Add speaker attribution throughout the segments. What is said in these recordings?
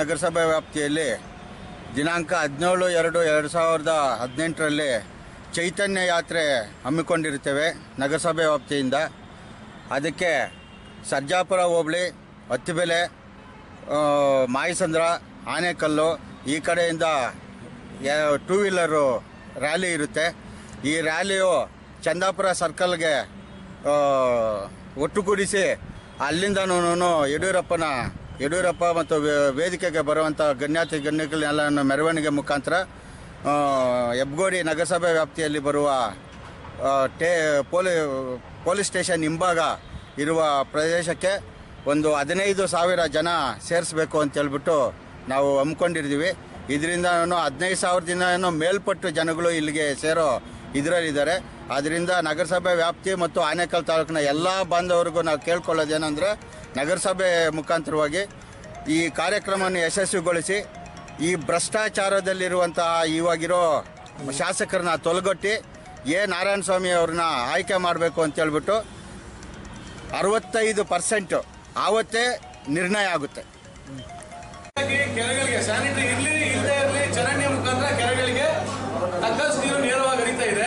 Speaker 1: ನಗರಸಭೆ ವ್ಯಾಪ್ತಿಯಲ್ಲಿ ದಿನಾಂಕ ಹದಿನೇಳು ಎರಡು ಎರಡು ಸಾವಿರದ ಹದಿನೆಂಟರಲ್ಲಿ ಚೈತನ್ಯ ಯಾತ್ರೆ ಹಮ್ಮಿಕೊಂಡಿರುತ್ತೇವೆ ನಗರಸಭೆ ವ್ಯಾಪ್ತಿಯಿಂದ ಅದಕ್ಕೆ ಸರ್ಜಾಪುರ ಹೋಬಳಿ ಹತ್ತಿಬೆಲೆ ಆ, ಮಾಯಸಂದ್ರ ಆನೆಕಲ್ಲು ಈ ಕಡೆಯಿಂದ ಟೂ ವೀಲರು ರ್ಯಾಲಿ ಇರುತ್ತೆ ಈ ರ್ಯಾಲಿಯು ಚಂದಾಪುರ ಸರ್ಕಲ್ಗೆ ಆ, ಒಟ್ಟುಗೂಡಿಸಿ ಅಲ್ಲಿಂದನೂ ಯಡಿಯೂರಪ್ಪನ ಯಡಿಯೂರಪ್ಪ ಮತ್ತು ವೇ- ವೇದಿಕೆಗೆ ಬರುವಂಥ ಗಣ್ಯಾತಿ ಗಣ್ಯಗಳನ್ನೆಲ್ಲ ಮೆರವಣಿಗೆ ಮುಖಾಂತರ ಆ, ಹೆಬ್ಗೋಡಿ ನಗರಸಭೆ ವ್ಯಾಪ್ತಿಯಲ್ಲಿ ಬರುವ ಆ, ಟೇ ಪೊಲೀ ಪೊಲೀಸ್ ಸ್ಟೇಷನ್ ಹಿಂಭಾಗ ಇರುವ ಪ್ರದೇಶಕ್ಕೆ ಒಂದು ಹದಿನೈದು ಸಾವಿರ ಜನ ಸೇರಿಸ್ಬೇಕು ಅಂತ ಹೇಳ್ಬಿಟ್ಟು ನಾವು ಹಮ್ಮಿಕೊಂಡಿರ್ತೀವಿ ಇದರಿಂದ ಹದಿನೈದು ಸಾವಿರದಿಂದ ಮೇಲ್ಪಟ್ಟು ಜನಗಳು ಇಲ್ಲಿಗೆ ಸೇರೋ ಇದರಲ್ಲಿದ್ದಾರೆ ಆದ್ದರಿಂದ ನಗರಸಭೆ ವ್ಯಾಪ್ತಿ ಮತ್ತು ಆನೇಕಲ್ ತಾಲೂಕಿನ ಎಲ್ಲ ಬಾಂಧವರಿಗೂ ನಾವು ಕೇಳ್ಕೊಳ್ಳೋದೇನೆಂದರೆ ನಗರಸಭೆ ಮುಖಾಂತರವಾಗಿ ಈ ಕಾರ್ಯಕ್ರಮವನ್ನು ಯಶಸ್ವಿಗೊಳಿಸಿ ಈ ಭ್ರಷ್ಟಾಚಾರದಲ್ಲಿರುವಂತಹ ಇವಾಗಿರೋ ಶಾಸಕರನ್ನ ತೊಲಗೊಟ್ಟಿ ಎ ನಾರಾಯಣ ಸ್ವಾಮಿ ಅವ್ರನ್ನ ಆಯ್ಕೆ ಮಾಡಬೇಕು ಅಂತ ಹೇಳ್ಬಿಟ್ಟು ಅರವತ್ತೈದು ಪರ್ಸೆಂಟ್ ಆವತ್ತೇ ನಿರ್ಣಯ ಆಗುತ್ತೆ
Speaker 2: ಹಾಗಾಗಿ ಕೆರೆಗಳಿಗೆ ಸ್ಯಾನಿಟರಿ ಇರ್ಲಿ ಇಲ್ಲದೆ ಇರಲಿ ಚರಂಡಿಯ ಮುಖಾಂತರ ಕೆರೆಗಳಿಗೆ ತಕ್ಕಷ್ಟು ನೀರು ನೇರವಾಗಿ ಹರಿತಾ ಇದೆ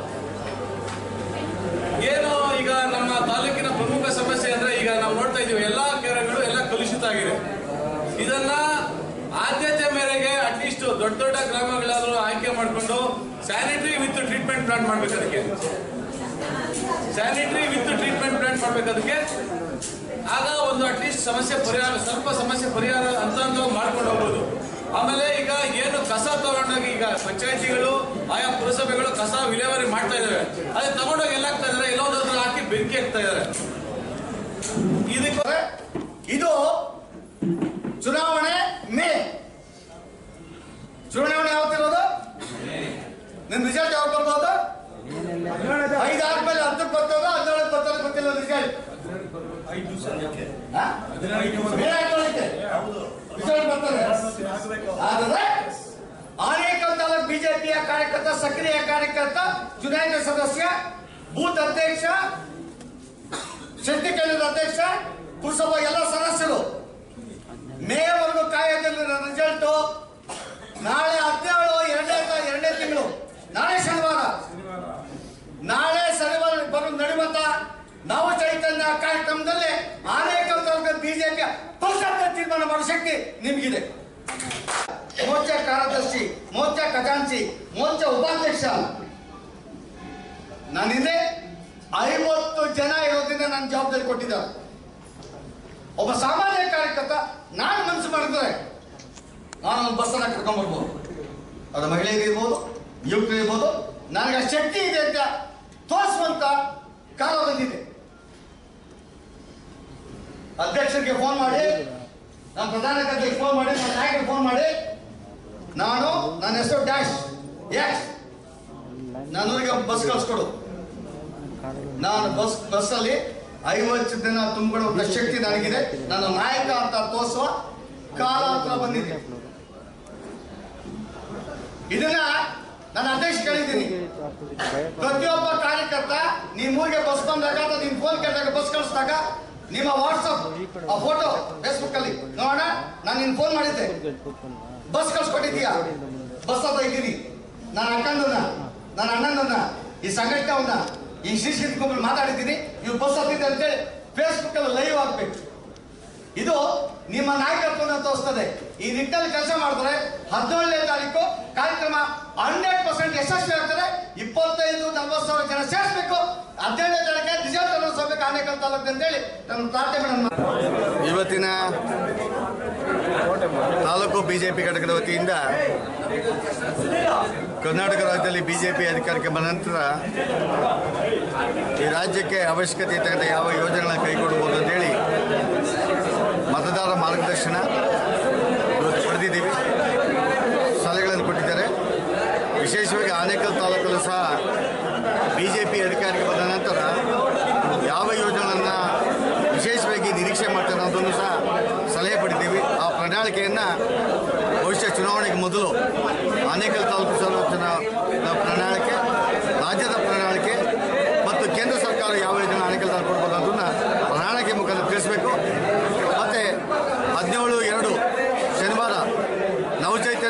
Speaker 2: ಏನು ಈಗ ನಮ್ಮ ತಾಲೂಕಿನ ಪ್ರಮುಖ ಸಮಸ್ಯೆ ಅಂದ್ರೆ ಈಗ ನಾವು ನೋಡ್ತಾ ಇದೀವಿ ಎಲ್ಲಾ ಕೆರೆಗಳು ಎಲ್ಲ ಕಲುಷಿತ ಆಗಿದೆ ಇದನ್ನ ಆದ್ಯತೆ ಮೇರೆಗೆ ಅಟ್ಲೀಸ್ಟ್ ದೊಡ್ಡ ದೊಡ್ಡ ಗ್ರಾಮಗಳಾದ್ರೂ ಆಯ್ಕೆ ಮಾಡಿಕೊಂಡು ಸ್ಯಾನಿಟರಿ ವಿತ್ ಟ್ರೀಟ್ಮೆಂಟ್ ಪ್ಲಾಂಟ್ ಮಾಡ್ಬೇಕು ಅದಕ್ಕೆ ಸ್ಯಾನಿಟರಿ ವಿತ್ ಟ್ರೀಟ್ಮೆಂಟ್ ಪ್ಲಾಂಟ್ ಮಾಡ್ಬೇಕು ಅದಕ್ಕೆ ಆಗ ಒಂದು ಅಟ್ಲೀಸ್ಟ್ ಸಮಸ್ಯೆ ಪರಿಹಾರ ಸ್ವಲ್ಪ ಸಮಸ್ಯೆ ಪರಿಹಾರ ಅಂತ ಮಾಡ್ಕೊಂಡು ಹೋಗ್ಬೋದು ಆಮೇಲೆ ಈಗ ಏನು ಕಸ ತಗೊಂಡೋಗಿ ಈಗ ಪಂಚಾಯತಿಗಳು ಆಯಾ ಪುರಸಭೆಗಳು ಕಸ ವಿಲೇವಾರಿ ಮಾಡ್ತಾ ಇದಾವೆ ಅದೇ ತಗೊಂಡೋಗಿ ಎಲ್ಲ ಆಗ್ತಾ ಇದಾರೆ ಎಲ್ಲೋದ್ರ ಹಾಕಿ ಬೆಂಕಿ ಹಾಕ್ತಾ ಇದಾರೆ ಇದಕ್ಕೆ
Speaker 3: ಇದು ಚುನಾವಣೆ ಮೇ ಚುನಾವಣೆ ಯಾವತ್ತಿರೋದು ನಿನ್ ರಿಸಲ್ಟ್ ಯಾವಾಗ ಬರ್ಬೋದು ಐದು ಆದ್ಮೇಲೆ ಹತ್ತಕ್ಕೆ ಬರ್ತದ ಹದಿನೇಳಕ್ಕೆ ಬರ್ತದ ಗೊತ್ತಿಲ್ಲ ರಿಸಲ್ಟ್ ಮೇ ಹದಿನೇಳಕ್ಕೆ ರಿಸಲ್ಟ್ ಬರ್ತದೆ ಆದರೆ ಆನೇಕಲ್ ತಾಲೂಕ್ ಬಿಜೆಪಿಯ ಕಾರ್ಯಕರ್ತ ಸಕ್ರಿಯ ಕಾರ್ಯಕರ್ತ ಚುನಾಯಿತ ಸದಸ್ಯ ಬೂತ್ ಅಧ್ಯಕ್ಷ ಶಕ್ತಿ ಕೇಂದ್ರದ ಅಧ್ಯಕ್ಷ ಪುರಸಭಾ ಎಲ್ಲ ಸದಸ್ಯರು ಮೇವರೆಗೂ ಕಾಯೋದಿಲ್ಲ ರಿಸಲ್ಟ್ ನಾಳೆ ಹದಿನೇಳು ಎರಡನೇ ತ- ಎರಡನೇ ತಿಂಗಳು ನಾಳೆ ಶನಿವಾರ ನಾಳೆ ಶನಿವಾರ ಬರೋ ನಡೆಯುವಂತ ನಾವು ಚೈತನ್ಯ ಕಾರ್ಯಕ್ರಮದಲ್ಲಿ ಆನೇಕಲ್ ತಾಲೂಕು ಬಿಜೆಪಿ ಪಕ್ಷದ ತೀರ್ಮಾನ ಮಾಡೋ ಶಕ್ತಿ ನಿಮಗಿದೆ ಮೋರ್ಚಾ ಕಾರ್ಯದರ್ಶಿ ಮೋರ್ಚಾ ಖಜಾಂಚಿ ಮೋರ್ಚಾ ಉಪಾಧ್ಯಕ್ಷ ನನ್ನಿಂದೆ ಐವತ್ತು ಜನ ಇರೋದ್ರಿಂದ ನನ್ನ ಜವಾಬ್ದಾರಿ ಕೊಟ್ಟಿದ್ದಾರೆ ಒಬ್ಬ ಸಾಮಾನ್ಯ ಕಾರ್ಯಕರ್ತ ನಾನು ಮನಸ್ಸು ಮಾಡಿದ್ರೆ ನಾನು ಒಂದು ಬಸ್ಸನ್ನ ಕರ್ಕೊಂಡ್ ಬರ್ಬೋದು ಅದು ಮಹಿಳೆಯರು ಇರ್ಬೋದು ಯುವಕರು ಇರ್ಬೋದು ನನಗೆ ಆ ಶಕ್ತಿ ಇದೆ ಅಂತ ತೋರಿಸುವಂತ ಕಾಲ ಬಂದಿದೆ ಅಧ್ಯಕ್ಷರಿಗೆ ಫೋನ್ ಮಾಡಿ ನಮ್ಮ ಪ್ರಧಾನ ಕಾರ್ಯದರ್ಶಿಗೆ ಫೋನ್ ಮಾಡಿ ನನ್ನ ನಾಯಕರಿಗೆ ಫೋನ್ ಮಾಡಿ ನಾನು ನನ್ನ ಹೆಸರು ಡ್ಯಾಶ್ ಎಕ್ಸ್ ನನ್ನೂರಿಗೆ ಬಸ್ ಕಳಿಸ್ಕೊಡು ನಾನು ಬಸ್ ಬಸ್ಸಲ್ಲಿ ಐವತ್ತು ದಿನ ತುಂಬಿಕೊಳ್ಳುವಂತ ಶಕ್ತಿ ನನಗಿದೆ ನನ್ನ ನಾಯಕ ಅಂತ ತೋರಿಸುವ ಕಾಲ ಹತ್ರ ಬಂದಿದೆ ಇದನ್ನ ನನ್ನ ಅಧ್ಯಕ್ಷ ಕೇಳಿದ್ದೀನಿ ಪ್ರತಿಯೊಬ್ಬ ಕಾರ್ಯಕರ್ತ ನೀನ್ ಊರಿಗೆ ಬಸ್ ಬಂದಾಗ ಅಥವಾ ನಿನ್ ಫೋನ್ ಕೇಳಿದಾಗ ಬಸ್ ಕಳಿಸಿದಾಗ ನಿಮ್ಮ ವಾಟ್ಸಪ್ ಆ ಫೋಟೋ ಫೇಸ್ಬುಕ್ ಅಲ್ಲಿ ನೋಡೋಣ ನಾನು ನಿನ್ ಫೋನ್ ಮಾಡಿದ್ದೆ ಬಸ್ ಕಳ್ಸ್ಕೊಟ್ಟಿದ್ದೀಯಾ ಬಸ್ ಹತ್ರ ಇದ್ದೀನಿ ನನ್ನ ಅಕ್ಕಂದನ್ನ ನನ್ನ ಅಣ್ಣನನ್ನ ಈ ಸಂಘಟನೆಯವನ್ನ ಈ ಶಿಶಿರ್ ಕುಮಾರ್ ಮಾತಾಡಿದ್ದೀನಿ ಇವ್ರು ಬಸ್ ಹತ್ತಿದೆ ಅಂತೇಳಿ ಫೇಸ್ಬುಕ್ ಅಲ್ಲಿ ಲೈವ್ ಆಗ್ಬೇಕು ಇದು ನಿಮ್ಮ ನಾಯಕತ್ವನ ತೋರಿಸ್ತದೆ ಈ ನಿಟ್ಟಲ್ಲಿ ಕೆಲಸ ಮಾಡಿದ್ರೆ ಹದಿನೇಳನೇ ತಾರೀಕು ಕಾರ್ಯಕ್ರಮ ಹಂಡ್ರೆಡ್ ಪರ್ಸೆಂಟ್ ಯಶಸ್ವಿ ಆಗ್ತದೆ ಇಪ್ಪತ್ತೈದು ನಲ್ವತ್ತು ಸಾವಿರ ಜನ ಸೇರಿಸಬೇಕು ಹದಿನೇಳನೇ ತಾರೀಕು ರಿಸಲ್ಟ್ ಅನ್ನಿಸ್ಬೇಕು ಆನೇಕಲ್ ತಾಲೂಕು ಅಂತೇಳಿ ನನ್ನ ಪ್ರಾರ್ಥನೆ
Speaker 1: ಇವತ್ತಿನ ತಾಲೂಕು ಬಿಜೆಪಿ ಘಟಕದ ವತಿಯಿಂದ ಕರ್ನಾಟಕ ರಾಜ್ಯದಲ್ಲಿ ಬಿಜೆಪಿ ಅಧಿಕಾರಕ್ಕೆ ಬಂದ ನಂತರ ಈ ರಾಜ್ಯಕ್ಕೆ ಅವಶ್ಯಕತೆ ಇರ್ತಕ್ಕಂಥ ಯಾವ ಯೋಜನೆಗಳನ್ನು ಕೈಗೊಳ್ಳಬಹುದು ಅಂತೇಳಿ ಮತದಾರ ಮಾರ್ಗದರ್ಶನ ಇವತ್ತು ಪಡೆದಿದ್ದೀವಿ ಸಲಹೆಗಳನ್ನು ಕೊಟ್ಟಿದ್ದಾರೆ ವಿಶೇಷವಾಗಿ ಆನೇಕಲ್ ತಾಲೂಕಲ್ಲೂ ಸಹ ಬಿ ಜೆ ಪಿ ಅಧಿಕಾರಕ್ಕೆ ಬಂದ ನಂತರ ಯಾವ ಯೋಜನೆಗಳನ್ನು ವಿಶೇಷವಾಗಿ ನಿರೀಕ್ಷೆ ಮಾಡ್ತಾರೆ ಅನ್ನೋದನ್ನು ಸಹ ಸಲಹೆ ಪಡಿದ್ದೀವಿ ಆ ಪ್ರಣಾಳಿಕೆಯನ್ನು ಬಹುಶಃ ಚುನಾವಣೆಗೆ ಮೊದಲು ಆನೇಕಲ್ ತಾಲೂಕು ಸಂರಕ್ಷಣಾ ಪ್ರಣಾಳಿಕೆ ರಾಜ್ಯದ ಪ್ರಣಾಳಿಕೆ ಮತ್ತು ಕೇಂದ್ರ ಸರ್ಕಾರ ಯಾವ ಯೋಜನೆ ಆನೇಕಲ್ ತಾಲೂಕು ಕೊಡ್ಬೋದು ಅದನ್ನು ಪ್ರಣಾಳಿಕೆ ಮುಖಾಂತರ ತಿಳಿಸಬೇಕು ಮತ್ತು ಹದಿನೇಳು ಎರಡು ಶನಿವಾರ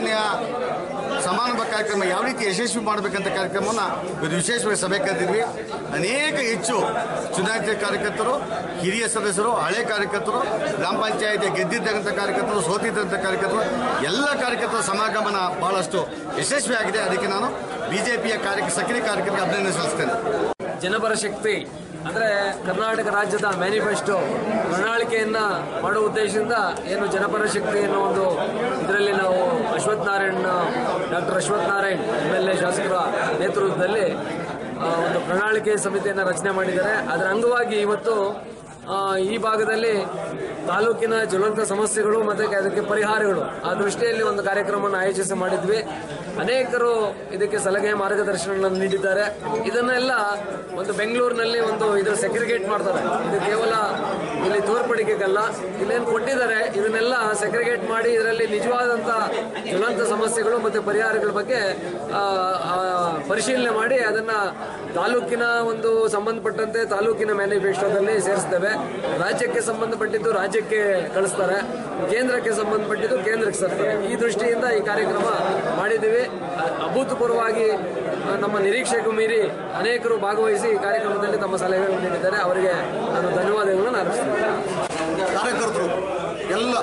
Speaker 1: ಚೈತನ್ಯ ಸಮಾರಂಭ ಕಾರ್ಯಕ್ರಮ ಯಾವ ರೀತಿ ಯಶಸ್ವಿ ಮಾಡಬೇಕಂತ ಕಾರ್ಯಕ್ರಮವನ್ನು ಇವತ್ತು ವಿಶೇಷವಾಗಿ ಸಭೆ ಕರೆದಿದ್ವಿ ಅನೇಕ ಹೆಚ್ಚು ಚುನಾಯಿತ ಕಾರ್ಯಕರ್ತರು ಹಿರಿಯ ಸದಸ್ಯರು ಹಳೆ ಕಾರ್ಯಕರ್ತರು ಗ್ರಾಮ ಪಂಚಾಯತಿ ಗೆದ್ದಿದ್ದಂಥ ಕಾರ್ಯಕರ್ತರು ಸೋತಿದ್ದಂಥ ಕಾರ್ಯಕರ್ತರು ಎಲ್ಲ ಕಾರ್ಯಕರ್ತರ ಸಮಾಗಮನ ಬಹಳಷ್ಟು ಯಶಸ್ವಿಯಾಗಿದೆ ಅದಕ್ಕೆ ನಾನು ಬಿಜೆಪಿಯ ಕಾರ್ಯ ಸಕ್ರಿಯ ಕಾರ್ಯಕರ್ತರಿಗೆ ಅಭಿನಂದನೆ ಸಲ್ಲಿಸ್ತೇನೆ
Speaker 4: ಜನಪರ ಶಕ್ತಿ ಅಂದರೆ ಕರ್ನಾಟಕ ರಾಜ್ಯದ ಮ್ಯಾನಿಫೆಸ್ಟೋ ಪ್ರಣಾಳಿಕೆಯನ್ನ ಮಾಡುವ ಉದ್ದೇಶದಿಂದ ಏನು ಜನಪರ ಶಕ್ತಿ ಅನ್ನೋ ಒಂದು ಇದರಲ್ಲಿ ನಾವು Ashwath Narayan doctor Ashwath Narayan M L A ಶಾಸಕರ ನೇತೃತ್ವದಲ್ಲಿ ಆ, ಒಂದು ಪ್ರಣಾಳಿಕೆ ಸಮಿತಿಯನ್ನು ರಚನೆ ಮಾಡಿದ್ದಾರೆ ಅದರ ಅಂಗವಾಗಿ ಇವತ್ತು ಆ, ಈ ಭಾಗದಲ್ಲಿ ತಾಲೂಕಿನ ಜ್ವಲಂತ ಸಮಸ್ಯೆಗಳು ಮತ್ತು ಅದಕ್ಕೆ ಪರಿಹಾರಗಳು ಆ ದೃಷ್ಟಿಯಲ್ಲಿ ಒಂದು ಕಾರ್ಯಕ್ರಮವನ್ನು ಆಯೋಜಿಸಿ ಮಾಡಿದ್ವಿ ಅನೇಕರು ಇದಕ್ಕೆ ಸಲಹೆ ಮಾರ್ಗದರ್ಶನಗಳನ್ನು ನೀಡಿದ್ದಾರೆ ಇದನ್ನೆಲ್ಲ ಒಂದು ಬೆಂಗಳೂರಿನಲ್ಲಿ ಒಂದು ಇದು ಸೆಗ್ರಿಗೇಟ್ ಮಾಡ್ತಾರೆ ಇದು ಕೇವಲ ಇಲ್ಲಿ ತೋರ್ಪಡಿಕೆಗಲ್ಲ ಇಲ್ಲೇನು ಕೊಟ್ಟಿದ್ದಾರೆ ಇದನ್ನೆಲ್ಲ ಸೆಗ್ರಿಗೇಟ್ ಮಾಡಿ ಇದರಲ್ಲಿ ನಿಜವಾದಂಥ ಜ್ವಲಂತ ಸಮಸ್ಯೆಗಳು ಮತ್ತು ಪರಿಹಾರಗಳ ಬಗ್ಗೆ ಆ, ಆ, ಪರಿಶೀಲನೆ ಮಾಡಿ ಅದನ್ನ ತಾಲೂಕಿನ ಒಂದು ಸಂಬಂಧಪಟ್ಟಂತೆ ತಾಲೂಕಿನ ಮ್ಯಾನಿಫೆಸ್ಟೋದಲ್ಲಿ ಸೇರಿಸ್ತೇವೆ ರಾಜ್ಯಕ್ಕೆ ಸಂಬಂಧಪಟ್ಟಿದ್ದು ರಾಜ್ಯಕ್ಕೆ ಕಳಿಸ್ತಾರೆ ಕೇಂದ್ರಕ್ಕೆ ಸಂಬಂಧಪಟ್ಟಿದ್ದು ಕೇಂದ್ರಕ್ಕೆ ಸೇರ್ತಾರೆ ಈ ದೃಷ್ಟಿಯಿಂದ ಈ ಕಾರ್ಯಕ್ರಮ ಮಾಡಿದ್ದೀವಿ ಅ- ಅಭೂತಪೂರ್ವವಾಗಿ ಆ, ನಮ್ಮ ನಿರೀಕ್ಷೆಗೂ ಮೀರಿ ಅನೇಕರು ಭಾಗವಹಿಸಿ ಈ ಕಾರ್ಯಕ್ರಮದಲ್ಲಿ ತಮ್ಮ ಸಲಹೆಗಳನ್ನು ನೀಡಿದ್ದಾರೆ ಅವರಿಗೆ ನಾನು ಧನ್ಯವಾದಗಳನ್ನು ಅರ್ಪಿಸ್ತೇನೆ
Speaker 5: ಕಾರ್ಯಕರ್ತರು ಎಲ್ಲ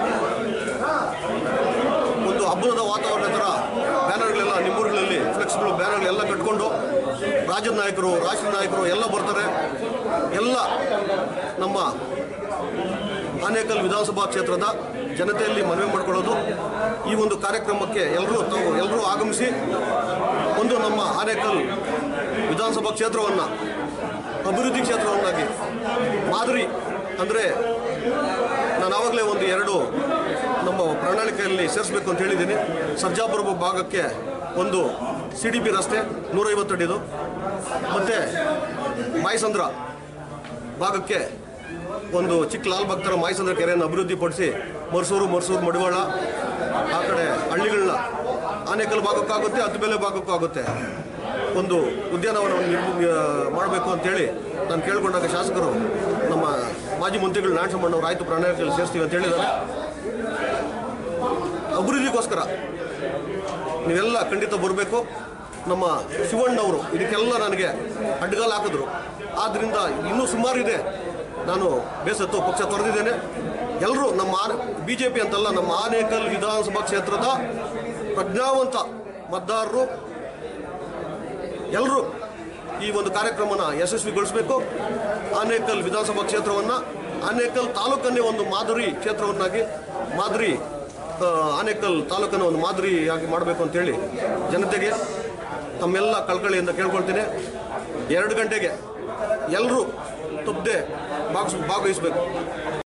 Speaker 5: ಒಂದು ಹಬ್ಬದ ವಾತಾವರಣ ಥರ ಬ್ಯಾನರ್ಗಳೆಲ್ಲ ನಿಮ್ಮೂರುಗಳಲ್ಲಿ ಫ್ಲೆಕ್ಸ್ಗಳು ಬ್ಯಾನರ್ಗಳೆಲ್ಲ ಕಟ್ಕೊಂಡು ರಾಜ್ಯದ ನಾಯಕರು ರಾಷ್ಟ್ರೀಯ ನಾಯಕರು ಎಲ್ಲ ಬರ್ತಾರೆ ಎಲ್ಲ ನಮ್ಮ ಆನೇಕಲ್ ವಿಧಾನಸಭಾ ಕ್ಷೇತ್ರದ ಜನತೆಯಲ್ಲಿ ಮನವಿ ಮಾಡಿಕೊಳ್ಳೋದು ಈ ಒಂದು ಕಾರ್ಯಕ್ರಮಕ್ಕೆ ಎಲ್ಲರೂ ತಾವು ಎಲ್ಲರೂ ಆಗಮಿಸಿ ಒಂದು ನಮ್ಮ ಆನೇಕಲ್ ವಿಧಾನಸಭಾ ಕ್ಷೇತ್ರವನ್ನು ಅಭಿವೃದ್ಧಿ ಕ್ಷೇತ್ರವನ್ನಾಗಿ ಮಾದರಿ ಅಂದರೆ ನಾನು ಆವಾಗಲೇ ಒಂದು ಎರಡು ನಮ್ಮ ಪ್ರಣಾಳಿಕೆಯಲ್ಲಿ ಸೇರಿಸಬೇಕು ಅಂತ ಹೇಳಿದ್ದೀನಿ ಸರ್ಜಾಪುರ ಭಾಗಕ್ಕೆ ಒಂದು ಸಿ ಡಿ ಪಿ ರಸ್ತೆ ನೂರೈವತ್ತು ಅಡಿದು ಮತ್ತು ಮಾಯಸಂದ್ರ ಭಾಗಕ್ಕೆ ಒಂದು ಚಿಕ್ಕ ಲಾಲ್ ಭಕ್ತರ ಮಾಯಸಂದ್ರ ಕೆರೆಯನ್ನು ಅಭಿವೃದ್ಧಿಪಡಿಸಿ ಮರ್ಸೂರು ಮರ್ಸೂರು ಮಡಿವಾಳ ಆ ಕಡೆ ಹಳ್ಳಿಗಳನ್ನ ಆನೇಕಲ್ ಭಾಗಕ್ಕಾಗುತ್ತೆ ಹತ್ತುಬೆಲೆ ಭಾಗಕ್ಕೂ ಆಗುತ್ತೆ ಒಂದು ಉದ್ಯಾನವನವನ್ನು ನಿರ್ಮ ಮಾಡಬೇಕು ಅಂತೇಳಿ ನಾನು ಕೇಳ್ಕೊಂಡಾಗ ಶಾಸಕರು ನಮ್ಮ ಮಾಜಿ ಮಂತ್ರಿಗಳು ನಾರಾಯಣಸಮ್ಮಣ್ಣವ್ರು ಆಯ್ತು ಪ್ರಣಾಳಿಕೆಯಲ್ಲಿ ಸೇರಿಸ್ತೀವಿ ಅಂತ ಹೇಳಿದ್ದಾರೆ ಅಭಿವೃದ್ಧಿಗೋಸ್ಕರ ನೀವೆಲ್ಲ ಖಂಡಿತ ಬರಬೇಕು ನಮ್ಮ ಶಿವಣ್ಣವರು ಇದಕ್ಕೆಲ್ಲ ನನಗೆ ಅಡ್ಡಗಾಲು ಹಾಕಿದ್ರು ಆದ್ದರಿಂದ ಇನ್ನೂ ಸುಮಾರು ಇದೆ ನಾನು ಬೇಸತ್ತು ಪಕ್ಷ ತೊರೆದಿದ್ದೇನೆ ಎಲ್ಲರೂ ನಮ್ಮ ಬಿ ಜೆ ಪಿ ಅಂತಲ್ಲ ನಮ್ಮ ಆನೇಕಲ್ ವಿಧಾನಸಭಾ ಕ್ಷೇತ್ರದ ಪ್ರಜ್ಞಾವಂತ ಮತದಾರರು ಎಲ್ಲರೂ ಈ ಒಂದು ಕಾರ್ಯಕ್ರಮನ ಯಶಸ್ವಿಗೊಳಿಸಬೇಕು ಆನೇಕಲ್ ವಿಧಾನಸಭಾ ಕ್ಷೇತ್ರವನ್ನು ಆನೇಕಲ್ ತಾಲೂಕನ್ನೇ ಒಂದು ಮಾದರಿ ಕ್ಷೇತ್ರವನ್ನಾಗಿ ಮಾದರಿ ಆ, ಆನೇಕಲ್ ತಾಲೂಕನ್ನು ಒಂದು ಮಾದರಿಯಾಗಿ ಮಾಡಬೇಕು ಅಂತೇಳಿ ಜನತೆಗೆ ತಮ್ಮೆಲ್ಲ ಕಳ್ಕಳಿಯಿಂದ ಕೇಳ್ಕೊಳ್ತೀನಿ ಎರಡು ಗಂಟೆಗೆ ಎಲ್ಲರೂ ತಪ್ಪದೆ ಭಾಗಸ್ ಭಾಗವಹಿಸಬೇಕು